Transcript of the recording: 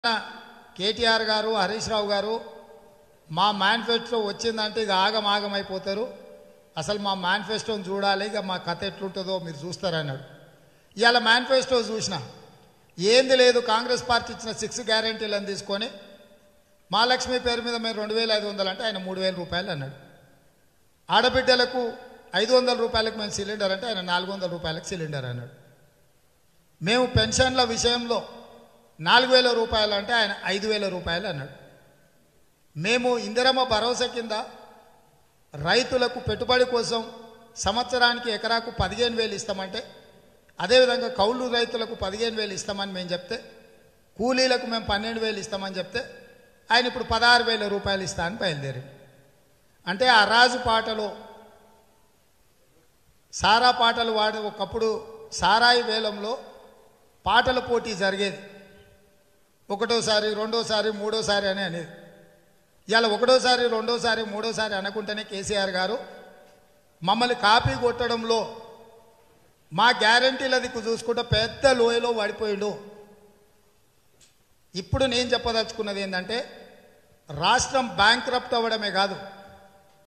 కేటీఆర్ గారు హరీష్ రావు గారు మా మేనిఫెస్టో వచ్చిందంటే ఇక ఆగమాగం అయిపోతారు అసలు మా మేనిఫెస్టోని చూడాలి ఇక మా కథ ఎట్లుంటుందో మీరు చూస్తారన్నాడు ఇవాళ మేనిఫెస్టో చూసిన ఏంది లేదు కాంగ్రెస్ పార్టీ ఇచ్చిన సిక్స్ గ్యారంటీలను తీసుకొని మహాలక్ష్మి పేరు మీద మేము రెండు వేల ఐదు వందలు అంటే ఆయన మూడు వేల రూపాయలు అన్నాడు ఆడబిడ్డలకు ఐదు వందల రూపాయలకు మేము సిలిండర్ అంటే ఆయన నాలుగు వందల రూపాయలకు సిలిండర్ అన్నాడు మేము పెన్షన్ల విషయంలో నాలుగు వేల రూపాయలు అంటే ఆయన ఐదు వేల రూపాయలు అన్నాడు మేము ఇందిరమ్మ భరోసా కింద రైతులకు పెట్టుబడి కోసం సంవత్సరానికి ఎకరాకు పదిహేను వేలు ఇస్తామంటే అదేవిధంగా కౌలు రైతులకు పదిహేను వేలు ఇస్తామని మేము చెప్తే కూలీలకు మేము పన్నెండు వేలు ఇస్తామని చెప్తే ఆయన ఇప్పుడు పదహారు వేల రూపాయలు ఇస్తా అని బయలుదేరి అంటే ఆ రాజు పాటలో సారా పాటలు వాడే ఒకప్పుడు సారాయి వేలంలో పాటల పోటీ జరిగేది ఒకటోసారి రెండోసారి మూడోసారి అని అనేది ఇవాళ ఒకటోసారి రెండోసారి మూడోసారి అనుకుంటేనే కేసీఆర్ గారు మమ్మల్ని కాపీ కొట్టడంలో మా గ్యారంటీల దిక్కు చూసుకుంటే పెద్ద లోయలో పడిపోయిండు ఇప్పుడు నేను చెప్పదలుచుకున్నది ఏంటంటే రాష్ట్రం బ్యాంక్రప్ట్ అవ్వడమే కాదు